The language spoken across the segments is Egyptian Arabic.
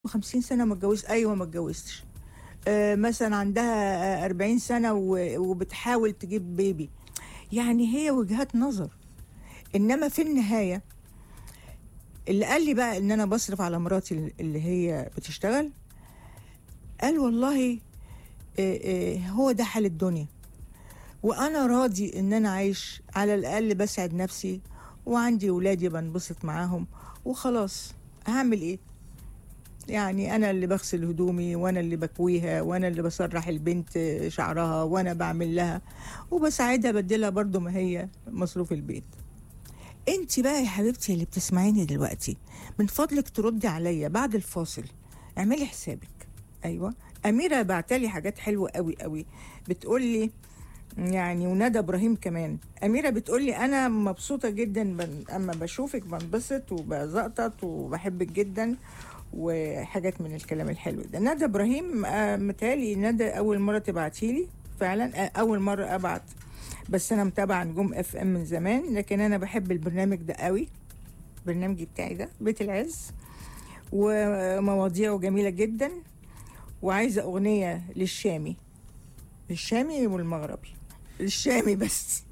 50 سنة ما اتجوزت أيوة ما اتجوزتش آه، مثلا عندها آه، 40 سنة و- وبتحاول تجيب بيبي يعني هي وجهات نظر إنما في النهاية اللي قال لي بقى إن أنا بصرف على مراتي اللي هي بتشتغل قال والله آه، آه، هو ده حال الدنيا وأنا راضي إن أنا عايش على الأقل بسعد نفسي وعندي ولادي بنبسط معاهم وخلاص هعمل إيه يعني انا اللي بغسل هدومي وانا اللي بكويها وانا اللي بسرح البنت شعرها وانا بعمل لها وبساعدها بديلها برضو ما هي مصروف البيت انت بقى يا حبيبتي اللي بتسمعيني دلوقتي من فضلك تردي عليا بعد الفاصل اعملي حسابك ايوه اميره بعتلي حاجات حلوه قوي قوي بتقول لي يعني وندى ابراهيم كمان اميره بتقول لي انا مبسوطه جدا بن... اما بشوفك بنبسط وبزقطط وبحبك جدا وحاجات من الكلام الحلو ده ندى ابراهيم آه، متهيألي ندى اول مره تبعتي لي فعلا آه، اول مره ابعت بس انا متابعه نجوم اف ام من زمان لكن انا بحب البرنامج ده قوي البرنامج بتاعي ده بيت العز ومواضيعه جميله جدا وعايزه اغنيه للشامي الشامي والمغربي الشامي بس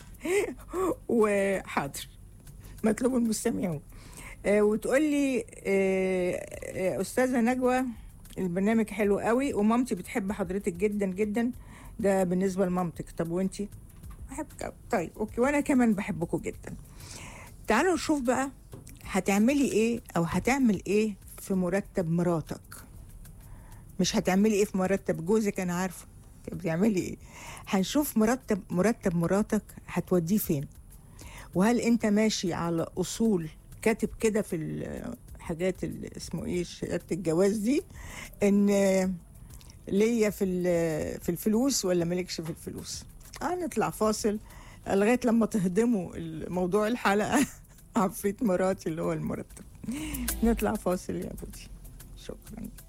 وحاضر مطلوب المستمعون آه، وتقول لي آه، آه، استاذه نجوى البرنامج حلو قوي ومامتي بتحب حضرتك جدا جدا ده بالنسبه لمامتك طب وانتي بحبك قوي طيب اوكي وانا كمان بحبكم جدا تعالوا نشوف بقى هتعملي ايه او هتعمل ايه في مرتب مراتك مش هتعملي ايه في مرتب جوزك انا عارفه بتعملي ايه هنشوف مرتب مرتب مراتك هتوديه فين وهل انت ماشي على اصول كاتب كده في الحاجات اللي اسمه ايه شهاده الجواز دي ان ليا في ال- في الفلوس ولا مالكش في الفلوس هنطلع فاصل لغايه لما تهضموا موضوع الحلقه عفريت مراتي اللي هو المرتب نطلع فاصل يا بودي شكرا